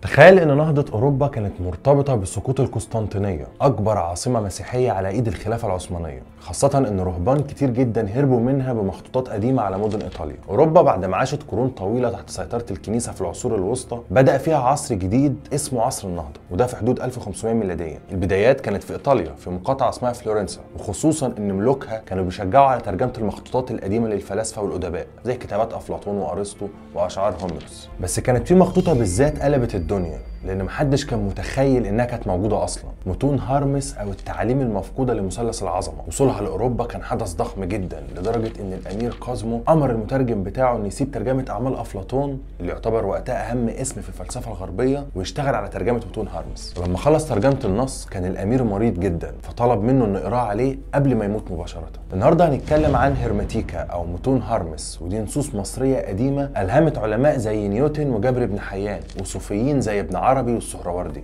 تخيل ان نهضة اوروبا كانت مرتبطة بسقوط القسطنطينية اكبر عاصمة مسيحية على ايد الخلافة العثمانية خاصة ان رهبان كتير جدا هربوا منها بمخطوطات قديمة على مدن ايطاليا اوروبا بعد ما عاشت قرون طويلة تحت سيطرة الكنيسة في العصور الوسطى بدأ فيها عصر جديد اسمه عصر النهضة وده في حدود 1500 ميلادية البدايات كانت في ايطاليا في مقاطعة اسمها فلورنسا وخصوصا ان ملوكها كانوا بيشجعوا على ترجمة المخطوطات القديمة للفلاسفة والادباء زي كتابات افلاطون وارسطو واشعار هوميروس بس كانت في مخطوطة بالذات قلبت الدنيا لان محدش كان متخيل انها كانت موجوده اصلا متون هارمس او التعاليم المفقوده لمثلث العظمه وصولها لاوروبا كان حدث ضخم جدا لدرجه ان الامير كازمو امر المترجم بتاعه انه يسيب ترجمه اعمال افلاطون اللي يعتبر وقتها اهم اسم في الفلسفه الغربيه ويشتغل على ترجمه متون هارمس ولما خلص ترجمه النص كان الامير مريض جدا فطلب منه انه يقراه عليه قبل ما يموت مباشره النهارده هنتكلم عن هرماتيكا او متون هارمس ودي نصوص مصريه قديمه الهمت علماء زي نيوتن وجابر بن حيان وصوفيين زي ابن عربي والسهروردي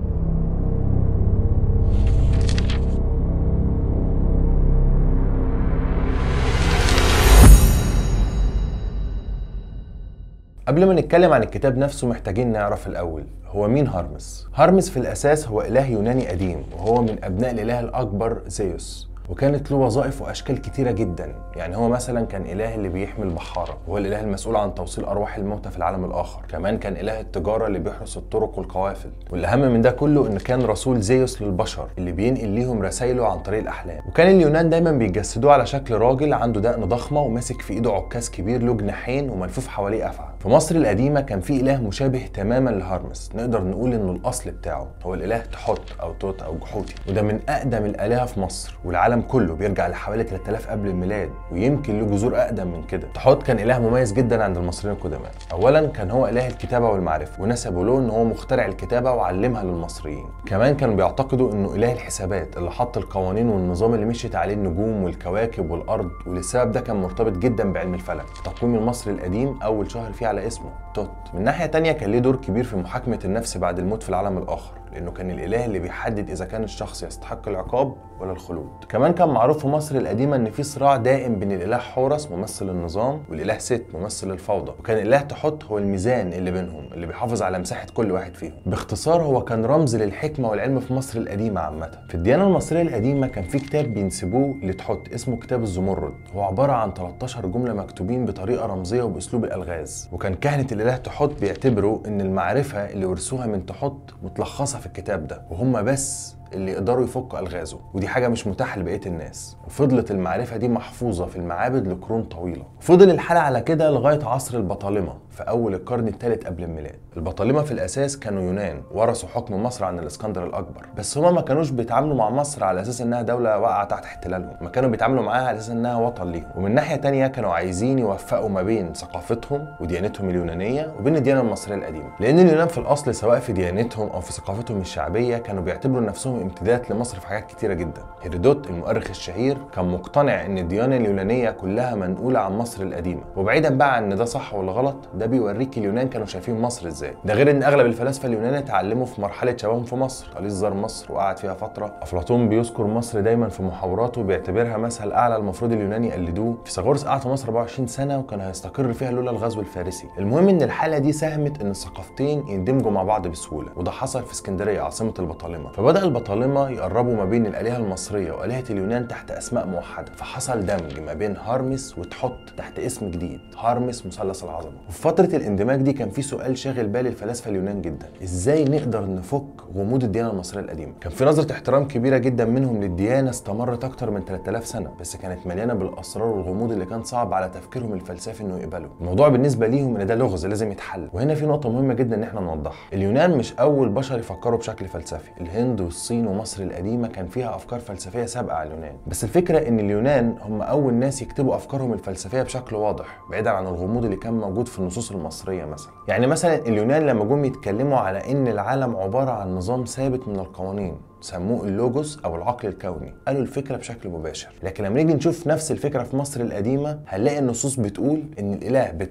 قبل ما نتكلم عن الكتاب نفسه محتاجين نعرف الأول هو مين هارمس؟ هارمس في الأساس هو إله يوناني قديم وهو من أبناء الإله الأكبر زيوس وكانت له وظائف واشكال كتيره جدا يعني هو مثلا كان اله اللي بيحمي البحاره وهو الاله المسؤول عن توصيل ارواح الموتى في العالم الاخر كمان كان اله التجاره اللي بيحرس الطرق والقوافل والاهم من ده كله انه كان رسول زيوس للبشر اللي بينقل ليهم رسايله عن طريق الاحلام وكان اليونان دايما بيجسدوه على شكل راجل عنده دقن ضخمه وماسك في ايده عكاز كبير له جناحين وملفوف حواليه افعى في مصر القديمه كان في اله مشابه تماما لهرمس نقدر نقول انه الاصل بتاعه هو الاله تحت او توت او جحوتي وده من اقدم الالهه في مصر والعالم كله بيرجع لحوالي 3000 قبل الميلاد ويمكن له جذور اقدم من كده تحت كان اله مميز جدا عند المصريين القدماء اولا كان هو اله الكتابه والمعرفه ونسبوا له ان هو مخترع الكتابه وعلمها للمصريين كمان كانوا بيعتقدوا انه اله الحسابات اللي حط القوانين والنظام اللي مشيت عليه النجوم والكواكب والارض وللسبب ده كان مرتبط جدا بعلم الفلك التقويم المصري القديم اول شهر فيه على اسمه توت من ناحيه تانية كان ليه دور كبير في محاكمه النفس بعد الموت في العالم الاخر لانه كان الاله اللي بيحدد اذا كان الشخص يستحق العقاب ولا الخلود كمان كان معروف في مصر القديمه ان في صراع دائم بين الاله حورس ممثل النظام والاله ست ممثل الفوضى وكان الاله تحت هو الميزان اللي بينهم اللي بيحافظ على مساحه كل واحد فيهم باختصار هو كان رمز للحكمه والعلم في مصر القديمه عامه في الديانه المصريه القديمه كان في كتاب بينسبوه لتحت اسمه كتاب الزمرد هو عباره عن 13 جمله مكتوبين بطريقه رمزيه وباسلوب الالغاز وكان كهنه الاله تحت بيعتبروا ان المعرفه اللي ورثوها من تحت متلخصه في الكتاب ده وهم بس اللي يقدروا يفكوا الغازه ودي حاجه مش متاحه لبقيه الناس وفضلت المعرفه دي محفوظه في المعابد لقرون طويله فضل الحال على كده لغايه عصر البطالمه في اول القرن الثالث قبل الميلاد البطالمه في الاساس كانوا يونان ورثوا حكم مصر عن الاسكندر الاكبر بس هما ما كانوش بيتعاملوا مع مصر على اساس انها دوله واقعه تحت احتلالهم ما كانوا بيتعاملوا معاها على اساس انها وطن ليهم ومن ناحيه تانية كانوا عايزين يوفقوا ما بين ثقافتهم وديانتهم اليونانيه وبين الديانه المصريه القديمه لان اليونان في الاصل سواء في ديانتهم او في ثقافتهم الشعبيه كانوا بيعتبروا نفسهم امتداد لمصر في حاجات كتيره جدا هيرودوت المؤرخ الشهير كان مقتنع ان الديانه اليونانيه كلها منقوله عن مصر القديمه وبعيدا بقى عن ان ده صح ولا غلط ده بيوريك اليونان كانوا شايفين مصر ازاي ده غير ان اغلب الفلاسفه اليونان اتعلموا في مرحله شبابهم في مصر طاليس زار مصر وقعد فيها فتره افلاطون بيذكر مصر دايما في محاوراته بيعتبرها مثل اعلى المفروض اليونان يقلدوه فيثاغورس قعد في مصر 24 سنه وكان هيستقر فيها لولا الغزو الفارسي المهم ان الحاله دي ساهمت ان الثقافتين يندمجوا مع بعض بسهوله وده حصل في اسكندريه عاصمه البطالمه فبدا البطالمه يقربوا ما بين الالهه المصريه والهه اليونان تحت اسماء موحده فحصل دمج ما بين هارمس وتحط تحت اسم جديد هارمس مثلث العظمه وفي فتره الاندماج دي كان في سؤال شاغل بال الفلاسفه اليونان جدا ازاي نقدر نفك غموض الديانه المصريه القديمه كان في نظره احترام كبيره جدا منهم للديانه استمرت اكتر من 3000 سنه بس كانت مليانه بالاسرار والغموض اللي كان صعب على تفكيرهم الفلسفي انه يقبله الموضوع بالنسبه ليهم ان ده لغز لازم يتحل وهنا في نقطه مهمه جدا ان احنا نوضحها اليونان مش اول بشر يفكروا بشكل فلسفي الهند والصين ومصر القديمه كان فيها افكار فلسفيه سابقه على اليونان بس الفكره ان اليونان هم اول ناس يكتبوا افكارهم الفلسفيه بشكل واضح بعيدا عن الغموض اللي كان موجود في النصوص المصريه مثلا يعني مثلا اليونان لما جم يتكلموا على ان العالم عباره عن نظام ثابت من القوانين سموه اللوجوس او العقل الكوني قالوا الفكره بشكل مباشر لكن لما نيجي نشوف نفس الفكره في مصر القديمه هنلاقي النصوص بتقول ان الاله بتاح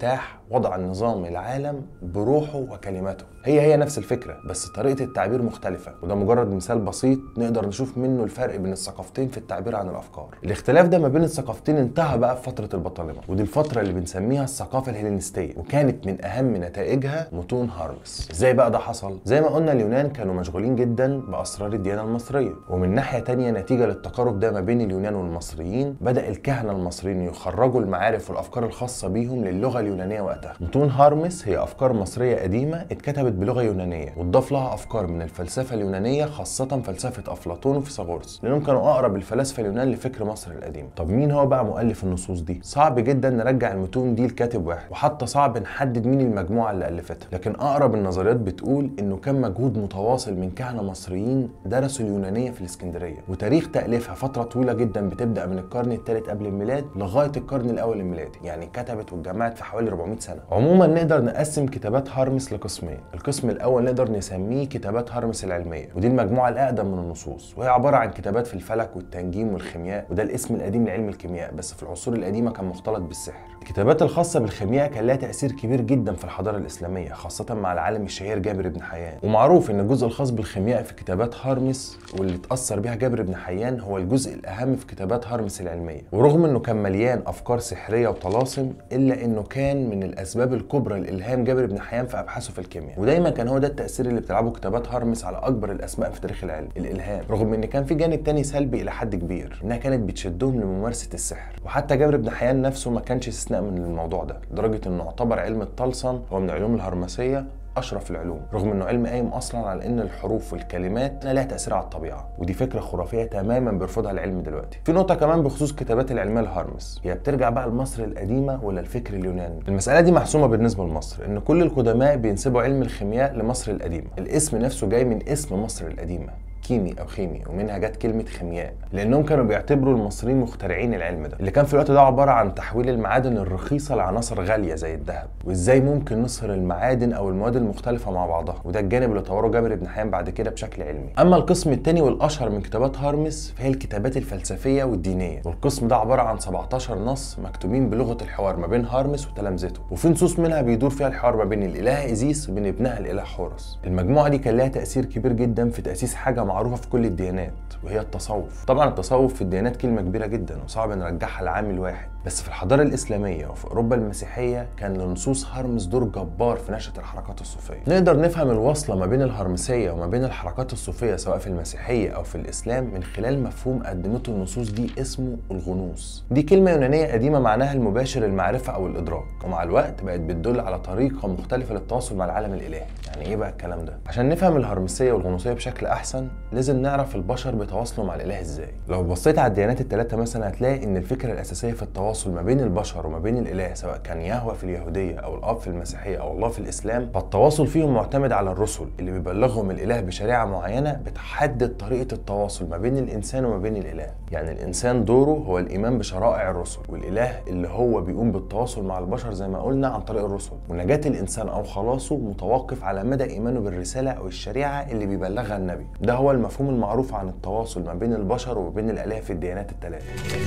وضع النظام العالم بروحه وكلماته هي هي نفس الفكره بس طريقه التعبير مختلفه وده مجرد مثال بسيط نقدر نشوف منه الفرق بين الثقافتين في التعبير عن الافكار الاختلاف ده ما بين الثقافتين انتهى بقى في فتره البطالمه ودي الفتره اللي بنسميها الثقافه الهلينستيه وكانت من اهم نتائجها متون هارمس ازاي بقى ده حصل زي ما قلنا اليونان كانوا مشغولين جدا باسرار الديانه المصريه ومن ناحيه تانية نتيجه للتقارب ده ما بين اليونان والمصريين بدا الكهنه المصريين يخرجوا المعارف والافكار الخاصه بيهم للغه اليونانيه وقتها متون هارمس هي افكار مصريه قديمه اتكتبت بلغه يونانيه واتضاف لها افكار من الفلسفه اليونانيه خاصه فلسفه افلاطون وفيثاغورس لانهم كانوا اقرب الفلاسفه اليونان لفكر مصر القديم طب مين هو بقى مؤلف النصوص دي صعب جدا نرجع المتون دي لكاتب واحد وحتى صعب نحدد مين المجموعه اللي الفتها لكن اقرب النظريات بتقول انه كان مجهود متواصل من كهنه مصريين درسوا اليونانيه في الاسكندريه وتاريخ تاليفها فتره طويله جدا بتبدا من القرن الثالث قبل الميلاد لغايه القرن الاول الميلادي يعني كتبت واتجمعت في حوالي 400 سنه عموما نقدر نقسم كتابات هارمس لقسمين القسم الاول نقدر نسميه كتابات هارمس العلميه ودي المجموعه الاقدم من النصوص وهي عباره عن كتابات في الفلك والتنجيم والخيمياء وده الاسم القديم لعلم الكيمياء بس في العصور القديمه كان مختلط بالسحر الكتابات الخاصه بالخيمياء كان لها تاثير كبير جدا في الحضاره الاسلاميه خاصه مع العالم الشهير جابر بن حيان ومعروف ان الجزء الخاص بالخيمياء في كتابات هارمس واللي اتاثر بها جابر بن حيان هو الجزء الاهم في كتابات هارمس العلميه ورغم انه كان مليان افكار سحريه وطلاسم الا انه كان من الاسباب الكبرى لالهام جابر بن حيان في ابحاثه في الكيمياء ودايما كان هو ده التاثير اللي بتلعبه كتابات هارمس على اكبر الاسماء في تاريخ العلم الالهام رغم ان كان في جانب تاني سلبي الى حد كبير انها كانت بتشدهم لممارسه السحر وحتى جابر بن حيان نفسه ما كانش استثناء من الموضوع ده لدرجه انه اعتبر علم الطلسم هو من علوم الهرمسيه اشرف العلوم رغم انه علم قايم اصلا على ان الحروف والكلمات لها تاثير على الطبيعه ودي فكره خرافيه تماما بيرفضها العلم دلوقتي في نقطه كمان بخصوص كتابات العلميه لهارمس هي بترجع بقى لمصر القديمه ولا الفكر اليوناني المساله دي محسومه بالنسبه لمصر ان كل القدماء بينسبوا علم الخيمياء لمصر القديمه الاسم نفسه جاي من اسم مصر القديمه كيمي او خيمي ومنها جت كلمه خيمياء لانهم كانوا بيعتبروا المصريين مخترعين العلم ده اللي كان في الوقت ده عباره عن تحويل المعادن الرخيصه لعناصر غاليه زي الذهب وازاي ممكن نصهر المعادن او المواد المختلفه مع بعضها وده الجانب اللي طوره جابر بن حيان بعد كده بشكل علمي اما القسم الثاني والاشهر من كتابات هارمس فهي الكتابات الفلسفيه والدينيه والقسم ده عباره عن 17 نص مكتوبين بلغه الحوار ما بين هارمس وتلامذته وفي نصوص منها بيدور فيها الحوار ما بين الاله ايزيس وبين ابنها الاله حورس المجموعه دي كان لها تاثير كبير جدا في تاسيس حاجه معروفه في كل الديانات وهي التصوف طبعا التصوف في الديانات كلمه كبيره جدا وصعب نرجعها لعامل واحد بس في الحضاره الاسلاميه وفي اوروبا المسيحيه كان لنصوص هرمس دور جبار في نشاه الحركات الصوفيه نقدر نفهم الوصله ما بين الهرمسيه وما بين الحركات الصوفيه سواء في المسيحيه او في الاسلام من خلال مفهوم قدمته النصوص دي اسمه الغنوص دي كلمه يونانيه قديمه معناها المباشر المعرفه او الادراك ومع الوقت بقت بتدل على طريقه مختلفه للتواصل مع العالم الالهي يعني ايه بقى الكلام ده عشان نفهم الهرمسيه والغنوصيه بشكل احسن لازم نعرف البشر بيتواصلوا مع الاله ازاي لو بصيت على الديانات الثلاثه مثلا هتلاقي ان الفكره الاساسيه في التواصل ما بين البشر وما بين الاله سواء كان يهوه في اليهوديه او الاب في المسيحيه او الله في الاسلام فالتواصل فيهم معتمد على الرسل اللي بيبلغهم الاله بشريعه معينه بتحدد طريقه التواصل ما بين الانسان وما بين الاله يعني الانسان دوره هو الايمان بشرائع الرسل والاله اللي هو بيقوم بالتواصل مع البشر زي ما قلنا عن طريق الرسل ونجاه الانسان او خلاصه متوقف على مدى ايمانه بالرساله او الشريعه اللي بيبلغها النبي ده هو المفهوم المعروف عن التواصل ما بين البشر وما بين الاله في الديانات الثلاثه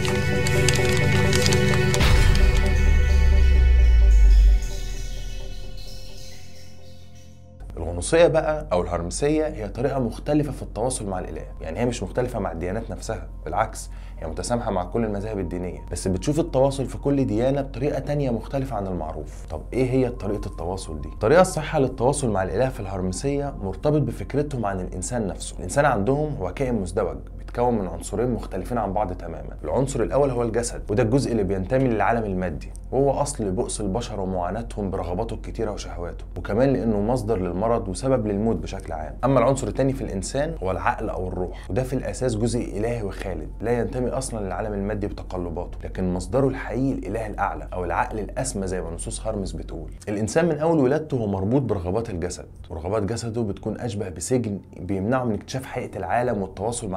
الغنوصيه بقى او الهرمسيه هي طريقه مختلفه في التواصل مع الاله يعني هي مش مختلفه مع الديانات نفسها بالعكس هي متسامحه مع كل المذاهب الدينيه بس بتشوف التواصل في كل ديانه بطريقه تانية مختلفه عن المعروف طب ايه هي طريقه التواصل دي الطريقه الصحيحه للتواصل مع الاله في الهرمسيه مرتبط بفكرتهم عن الانسان نفسه الانسان عندهم هو كائن مزدوج بيتكون من عنصرين مختلفين عن بعض تماما العنصر الاول هو الجسد وده الجزء اللي بينتمي للعالم المادي وهو اصل بؤس البشر ومعاناتهم برغباته الكتيره وشهواته وكمان لانه مصدر للمرض وسبب للموت بشكل عام اما العنصر الثاني في الانسان هو العقل او الروح وده في الاساس جزء الهي وخالد لا ينتمي اصلا للعالم المادي بتقلباته لكن مصدره الحقيقي الاله الاعلى او العقل الاسمى زي ما نصوص هرمس بتقول الانسان من اول ولادته هو مربوط برغبات الجسد ورغبات جسده بتكون اشبه بسجن بيمنعه من اكتشاف حقيقه العالم والتواصل مع العقل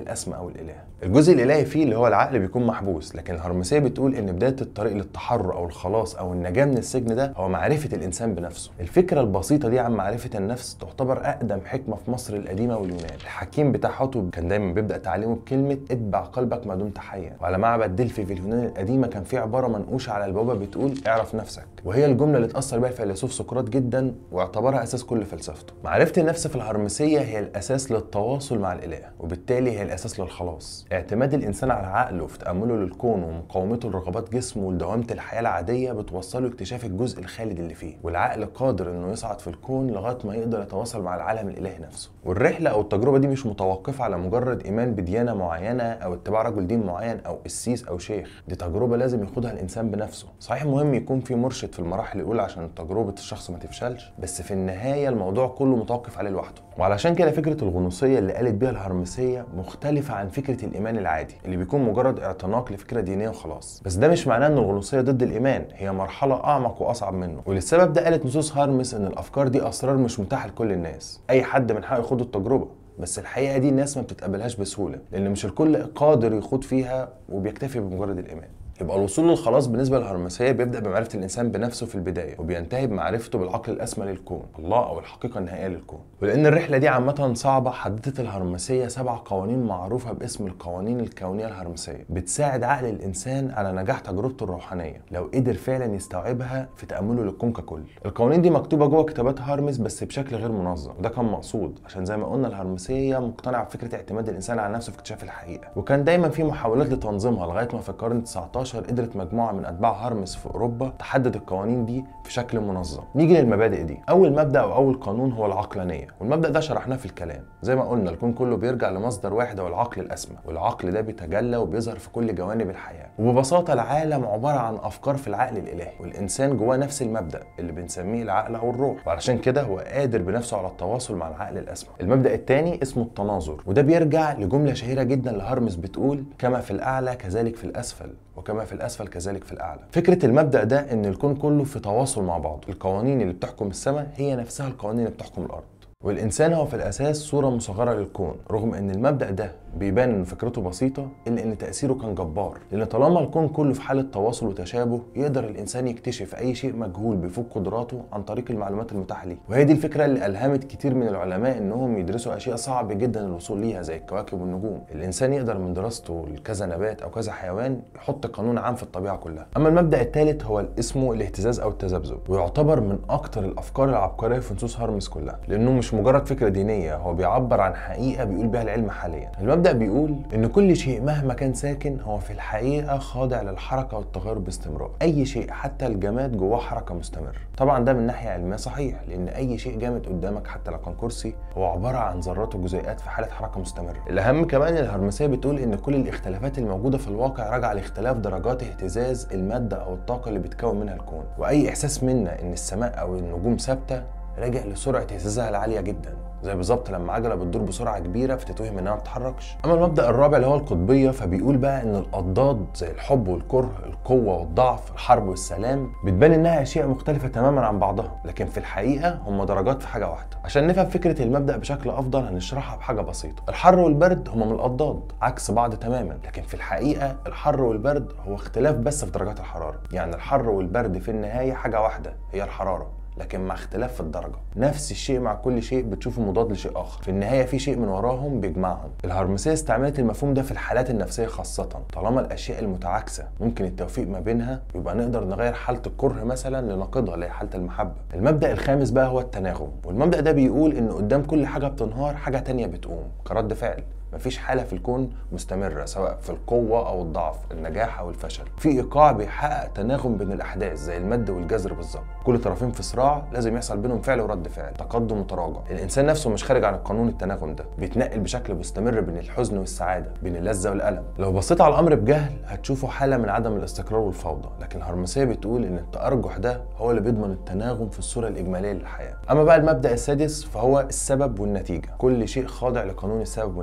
الاسمى او الاله الجزء الالهي فيه اللي هو العقل بيكون محبوس لكن الهرمسيه بتقول ان بدايه الطريق للتحرر او الخلاص او النجاه من السجن ده هو معرفه الانسان بنفسه الفكره البسيطه دي عن معرفه النفس تعتبر اقدم حكمه في مصر القديمه واليونان الحكيم بتاع حتب كان دايما بيبدا تعليمه بكلمه اتبع قلبك ما دمت حيا وعلى معبد دلفي في اليونان القديمه كان في عباره منقوشه على البوابه بتقول اعرف نفسك وهي الجمله اللي اتاثر بها الفيلسوف سقراط جدا واعتبرها اساس كل فلسفته معرفه النفس في الهرمسيه هي الاساس للتواصل مع الاله وبالتالي هي الاساس للخلاص اعتماد الانسان على عقله في تامله للكون ومقاومته لرغبات جسمه ولدوامه الحياه العاديه بتوصله اكتشاف الجزء الخالد اللي فيه والعقل قادر انه يصعد في الكون لغايه ما يقدر يتواصل مع العالم الالهي نفسه والرحله او التجربه دي مش متوقفه على مجرد ايمان بديانه معينه او اتباع رجل دين معين او قسيس او شيخ دي تجربه لازم يخوضها الانسان بنفسه صحيح مهم يكون في مرشد في المراحل الاولى عشان تجربه الشخص ما تفشلش بس في النهايه الموضوع كله متوقف عليه لوحده وعلشان كده فكره الغنوصيه اللي قالت بيها الهرمسيه مختلفه عن فكره الايمان العادي اللي بيكون مجرد اعتناق لفكره دينيه وخلاص بس ده مش معناه ان الغنوصيه ضد الايمان هي مرحله اعمق واصعب منه وللسبب ده قالت نصوص هارمس ان الافكار دي اسرار مش متاحه لكل الناس اي حد من حقه يخوض التجربه بس الحقيقه دي الناس ما بتتقبلهاش بسهوله لان مش الكل قادر يخوض فيها وبيكتفي بمجرد الايمان يبقى الوصول للخلاص بالنسبه للهرمسيه بيبدا بمعرفه الانسان بنفسه في البدايه وبينتهي بمعرفته بالعقل الاسمى للكون الله او الحقيقه النهائيه للكون ولان الرحله دي عامه صعبه حددت الهرمسيه سبع قوانين معروفه باسم القوانين الكونيه الهرمسيه بتساعد عقل الانسان على نجاح تجربته الروحانيه لو قدر فعلا يستوعبها في تامله للكون ككل القوانين دي مكتوبه جوه كتابات هارمس بس بشكل غير منظم وده كان مقصود عشان زي ما قلنا الهرمسيه مقتنعه بفكره اعتماد الانسان على نفسه في اكتشاف الحقيقه وكان دايما في محاولات لتنظيمها لغايه ما في القرن 19 قدرت مجموعه من اتباع هرمس في اوروبا تحدد القوانين دي في شكل منظم نيجي للمبادئ دي اول مبدا او اول قانون هو العقلانيه والمبدا ده شرحناه في الكلام زي ما قلنا الكون كله بيرجع لمصدر واحد هو العقل الاسمى والعقل ده بيتجلى وبيظهر في كل جوانب الحياه وببساطه العالم عباره عن افكار في العقل الالهي والانسان جواه نفس المبدا اللي بنسميه العقل او الروح وعلشان كده هو قادر بنفسه على التواصل مع العقل الاسمى المبدا الثاني اسمه التناظر وده بيرجع لجمله شهيره جدا لهرمس بتقول كما في الاعلى كذلك في الاسفل وكما في الاسفل كذلك في الاعلى فكره المبدا ده ان الكون كله في تواصل مع بعض القوانين اللي بتحكم السماء هي نفسها القوانين اللي بتحكم الارض والإنسان هو في الأساس صورة مصغرة للكون رغم إن المبدأ ده بيبان إن فكرته بسيطة إلا إن تأثيره كان جبار لأن طالما الكون كله في حالة تواصل وتشابه يقدر الإنسان يكتشف أي شيء مجهول بيفوق قدراته عن طريق المعلومات المتاحة ليه وهي دي الفكرة اللي ألهمت كتير من العلماء إنهم يدرسوا أشياء صعب جدا الوصول ليها زي الكواكب والنجوم الإنسان يقدر من دراسته لكذا نبات أو كذا حيوان يحط قانون عام في الطبيعة كلها أما المبدأ الثالث هو اسمه الاهتزاز أو التذبذب ويعتبر من أكتر الأفكار العبقرية في نصوص هارمس كلها لأنه مش مجرد فكرة دينية هو بيعبر عن حقيقة بيقول بها العلم حاليا المبدأ بيقول إن كل شيء مهما كان ساكن هو في الحقيقة خاضع للحركة والتغير باستمرار أي شيء حتى الجماد جواه حركة مستمرة طبعا ده من ناحية علمية صحيح لأن أي شيء جامد قدامك حتى لو كان كرسي هو عبارة عن ذرات وجزيئات في حالة حركة مستمرة الأهم كمان الهرمسية بتقول إن كل الاختلافات الموجودة في الواقع راجعة لاختلاف درجات اهتزاز المادة أو الطاقة اللي بتكون منها الكون وأي إحساس منا إن السماء أو النجوم ثابتة راجع لسرعة اهتزازها العالية جدا زي بالظبط لما عجله بتدور بسرعه كبيره فتتوهم انها ما بتتحركش اما المبدا الرابع اللي هو القطبيه فبيقول بقى ان الاضداد زي الحب والكره القوه والضعف الحرب والسلام بتبان انها اشياء مختلفه تماما عن بعضها لكن في الحقيقه هم درجات في حاجه واحده عشان نفهم فكره المبدا بشكل افضل هنشرحها بحاجه بسيطه الحر والبرد هم من الاضداد عكس بعض تماما لكن في الحقيقه الحر والبرد هو اختلاف بس في درجات الحراره يعني الحر والبرد في النهايه حاجه واحده هي الحراره لكن مع اختلاف في الدرجه نفس الشيء مع كل شيء بتشوفه مضاد لشيء اخر في النهايه في شيء من وراهم بيجمعهم الهرمسيه استعملت المفهوم ده في الحالات النفسيه خاصه طالما الاشياء المتعاكسه ممكن التوفيق ما بينها يبقى نقدر نغير حاله الكره مثلا لنقيضها اللي هي حاله المحبه المبدا الخامس بقى هو التناغم والمبدا ده بيقول ان قدام كل حاجه بتنهار حاجه تانية بتقوم كرد فعل مفيش حاله في الكون مستمره سواء في القوه او الضعف النجاح او الفشل في ايقاع بيحقق تناغم بين الاحداث زي المد والجزر بالظبط كل طرفين في صراع لازم يحصل بينهم فعل ورد فعل تقدم وتراجع الانسان نفسه مش خارج عن القانون التناغم ده بيتنقل بشكل مستمر بين الحزن والسعاده بين اللذه والالم لو بصيت على الامر بجهل هتشوفه حاله من عدم الاستقرار والفوضى لكن الهرمسيه بتقول ان التارجح ده هو اللي بيضمن التناغم في الصوره الاجماليه للحياه اما بقى المبدا السادس فهو السبب والنتيجه كل شيء خاضع لقانون السبب والنتيجه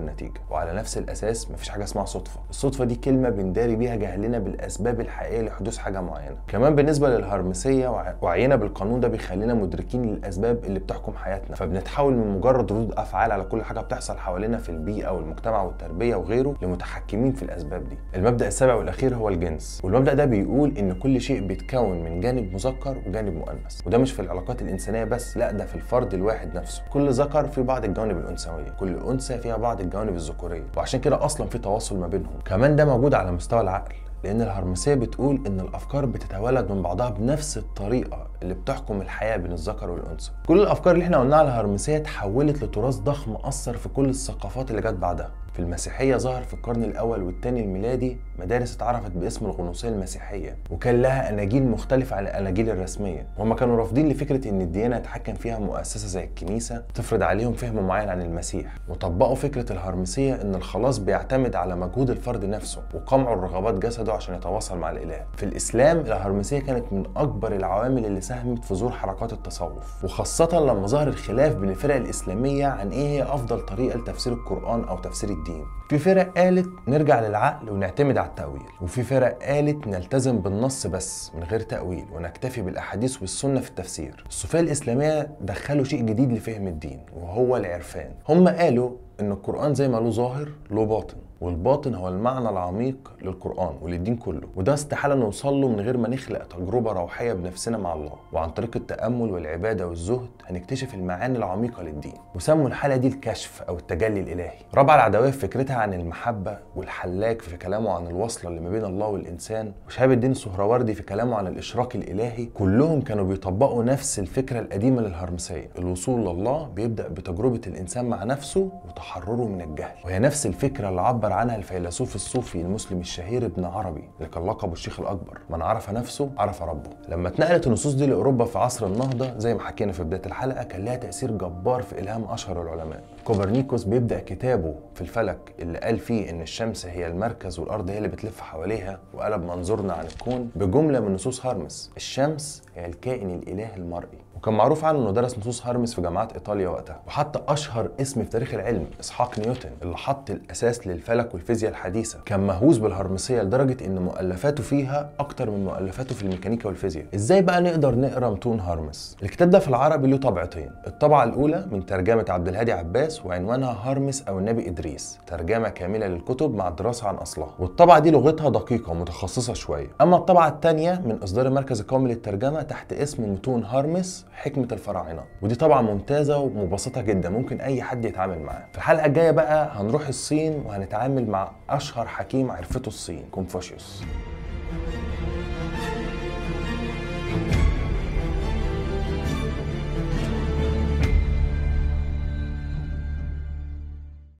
وعلى نفس الاساس مفيش حاجه اسمها صدفه الصدفه دي كلمه بنداري بيها جهلنا بالاسباب الحقيقيه لحدوث حاجه معينه كمان بالنسبه للهرمسيه وع- وعينا بالقانون ده بيخلينا مدركين للاسباب اللي بتحكم حياتنا فبنتحول من مجرد ردود افعال على كل حاجه بتحصل حوالينا في البيئه والمجتمع والتربيه وغيره لمتحكمين في الاسباب دي المبدا السابع والاخير هو الجنس والمبدا ده بيقول ان كل شيء بيتكون من جانب مذكر وجانب مؤنث وده مش في العلاقات الانسانيه بس لا ده في الفرد الواحد نفسه كل ذكر في بعض الجوانب الانثويه كل انثى فيها بعض الجوانب الذكوريه وعشان كده اصلا في تواصل ما بينهم كمان ده موجود على مستوى العقل لان الهرمسيه بتقول ان الافكار بتتولد من بعضها بنفس الطريقه اللي بتحكم الحياه بين الذكر والانثى كل الافكار اللي احنا قلناها على الهرمسيه اتحولت لتراث ضخم اثر في كل الثقافات اللي جت بعدها في المسيحية ظهر في القرن الأول والثاني الميلادي مدارس اتعرفت باسم الغنوصية المسيحية وكان لها أناجيل مختلفة عن الأناجيل الرسمية وهم كانوا رافضين لفكرة إن الديانة يتحكم فيها مؤسسة زي الكنيسة تفرض عليهم فهم معين عن المسيح وطبقوا فكرة الهرمسية إن الخلاص بيعتمد على مجهود الفرد نفسه وقمع الرغبات جسده عشان يتواصل مع الإله في الإسلام الهرمسية كانت من أكبر العوامل اللي ساهمت في ظهور حركات التصوف وخاصة لما ظهر الخلاف بين الفرق الإسلامية عن إيه هي أفضل طريقة لتفسير القرآن أو تفسير الدين في فرق قالت نرجع للعقل ونعتمد على التأويل وفي فرق قالت نلتزم بالنص بس من غير تأويل ونكتفي بالأحاديث والسنة في التفسير الصوفية الإسلامية دخلوا شيء جديد لفهم الدين وهو العرفان هم قالوا إن القرآن زي ما له ظاهر له باطن والباطن هو المعنى العميق للقرآن وللدين كله وده استحالة نوصل له من غير ما نخلق تجربة روحية بنفسنا مع الله وعن طريق التأمل والعبادة والزهد هنكتشف المعاني العميقة للدين وسموا الحالة دي الكشف أو التجلي الإلهي رابعة العدوية في فكرتها عن المحبة والحلاج في كلامه عن الوصلة اللي ما بين الله والإنسان وشهاب الدين السهروردي في كلامه عن الإشراك الإلهي كلهم كانوا بيطبقوا نفس الفكرة القديمة للهرمسية الوصول لله بيبدأ بتجربة الإنسان مع نفسه وتحرره من الجهل وهي نفس الفكرة اللي عبر عنها الفيلسوف الصوفي المسلم الشهير ابن عربي اللي كان لقبه الشيخ الأكبر من عرف نفسه عرف ربه لما اتنقلت النصوص دي لأوروبا في عصر النهضة زي ما حكينا في بداية الحلقة كان لها تأثير جبار في إلهام أشهر العلماء كوبرنيكوس بيبدأ كتابه في الفلك اللي قال فيه إن الشمس هي المركز والأرض هي اللي بتلف حواليها وقلب منظورنا عن الكون بجملة من نصوص هرمس الشمس هي الكائن الإلهي المرئي وكان معروف عنه انه درس نصوص هرمس في جامعات ايطاليا وقتها وحتى اشهر اسم في تاريخ العلم اسحاق نيوتن اللي حط الاساس للفلك والفيزياء الحديثه كان مهووس بالهرمسيه لدرجه ان مؤلفاته فيها اكتر من مؤلفاته في الميكانيكا والفيزياء ازاي بقى نقدر نقرا متون هرمس الكتاب ده في العربي له طبعتين الطبعه الاولى من ترجمه عبد الهادي عباس وعنوانها هرمس او النبي ادريس ترجمه كامله للكتب مع الدراسه عن اصلها والطبعه دي لغتها دقيقه ومتخصصه شويه اما الطبعه الثانيه من اصدار المركز القومي للترجمه تحت اسم متون هرمس حكمه الفراعنه ودي طبعا ممتازه ومبسطه جدا ممكن اي حد يتعامل معاها في الحلقه الجايه بقى هنروح الصين وهنتعامل مع اشهر حكيم عرفته الصين كونفوشيوس